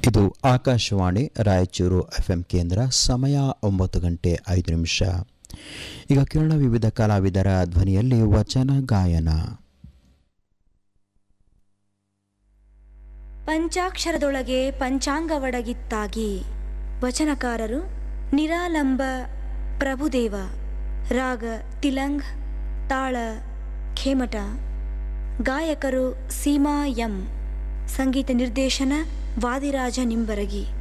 ಇದು Akashvani Raichur F M ಕೇಂದ್ರ ಸಮಯ ಒಂಬತ್ತು ಗಂಟೆ ಐದು ನಿಮಿಷ ಈಗ ಕೇರಳ ವಿವಿಧ ಕಲಾವಿದರ ಧ್ವನಿಯಲ್ಲಿ ವಚನ ಗಾಯನ ಪಂಚಾಕ್ಷರದೊಳಗೆ ಪಂಚಾಂಗವಡಗಿತ್ತಾಗಿ ವಚನಕಾರರು ನಿರಾಲಂಬ ಪ್ರಭುದೇವ ರಾಗ ತಿಲಂಗ್ ತಾಳ ಖೇಮಟ ಗಾಯಕರು ಸೀಮಾ ಎಂ ಸಂಗೀತ ನಿರ್ದೇಶನ ವಾದಿರಾಜ ನಿಂಬರಗಿ